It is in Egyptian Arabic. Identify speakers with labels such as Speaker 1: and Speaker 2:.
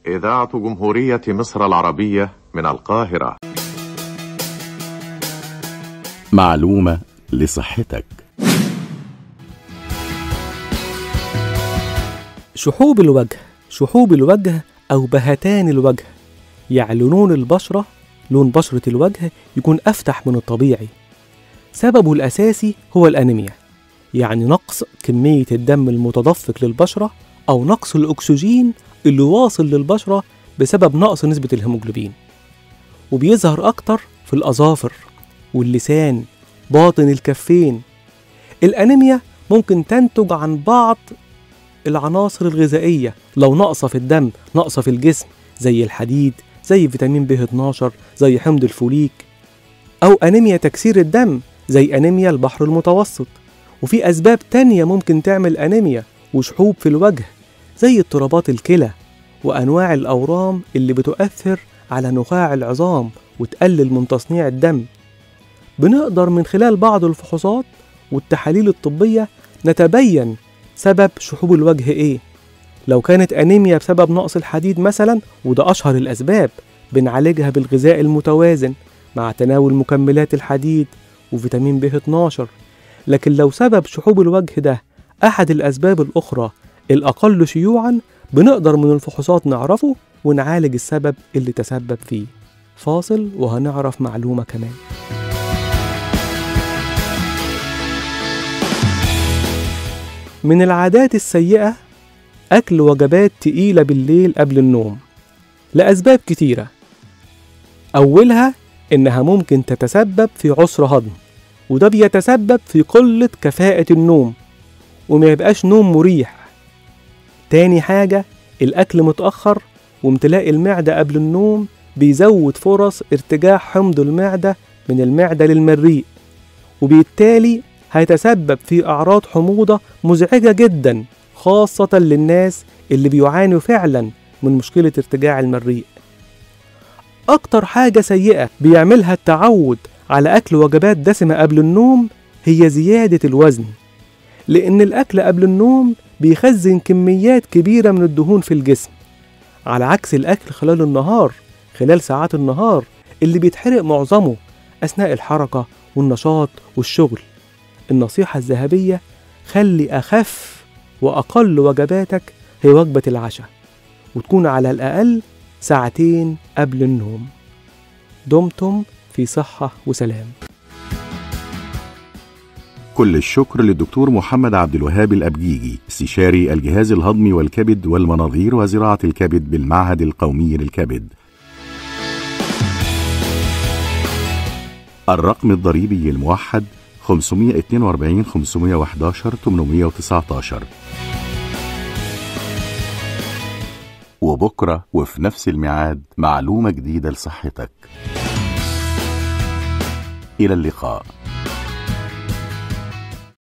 Speaker 1: إذاعة جمهورية مصر العربية من القاهرة
Speaker 2: معلومة لصحتك
Speaker 3: شحوب الوجه شحوب الوجه أو بهتان الوجه يعني لون البشرة لون بشرة الوجه يكون أفتح من الطبيعي سببه الأساسي هو الأنيميا يعني نقص كمية الدم المتدفق للبشرة أو نقص الأكسجين اللي واصل للبشرة بسبب نقص نسبة الهيموجلوبين وبيظهر أكتر في الأظافر واللسان باطن الكفين الأنيميا ممكن تنتج عن بعض العناصر الغذائية لو ناقصة في الدم ناقصة في الجسم زي الحديد زي فيتامين ب 12 زي حمض الفوليك أو أنيميا تكسير الدم زي أنيميا البحر المتوسط وفي أسباب تانية ممكن تعمل أنيميا وشحوب في الوجه زي اضطرابات الكلى وأنواع الأورام اللي بتؤثر على نخاع العظام وتقلل من تصنيع الدم بنقدر من خلال بعض الفحوصات والتحاليل الطبية نتبين سبب شحوب الوجه إيه لو كانت أنيميا بسبب نقص الحديد مثلا وده أشهر الأسباب بنعالجها بالغذاء المتوازن مع تناول مكملات الحديد وفيتامين ب 12 لكن لو سبب شحوب الوجه ده أحد الأسباب الأخرى الأقل شيوعا بنقدر من الفحوصات نعرفه ونعالج السبب اللي تسبب فيه فاصل وهنعرف معلومة كمان من العادات السيئة أكل وجبات تقيلة بالليل قبل النوم لأسباب كتيرة أولها إنها ممكن تتسبب في عسر هضم وده بيتسبب في قلة كفاءة النوم وما يبقاش نوم مريح تاني حاجة الأكل متأخر وامتلاء المعدة قبل النوم بيزود فرص ارتجاع حمض المعدة من المعدة للمريء وبالتالي هيتسبب في أعراض حموضة مزعجة جدا خاصة للناس اللي بيعانوا فعلا من مشكلة ارتجاع المريء أكتر حاجة سيئة بيعملها التعود على أكل وجبات دسمة قبل النوم هي زيادة الوزن لأن الأكل قبل النوم بيخزن كميات كبيرة من الدهون في الجسم على عكس الأكل خلال النهار خلال ساعات النهار اللي بيتحرق معظمه أثناء الحركة والنشاط والشغل النصيحة الذهبية خلي أخف وأقل وجباتك هي وجبة العشاء وتكون على الأقل ساعتين قبل النوم دمتم في صحة وسلام
Speaker 2: كل الشكر للدكتور محمد عبد الوهاب الأبجيجي استشاري الجهاز الهضمي والكبد والمناظير وزراعة الكبد بالمعهد القومي للكبد الرقم الضريبي الموحد 542 511 819 وبكرة وفي نفس الميعاد معلومة جديدة لصحتك إلى اللقاء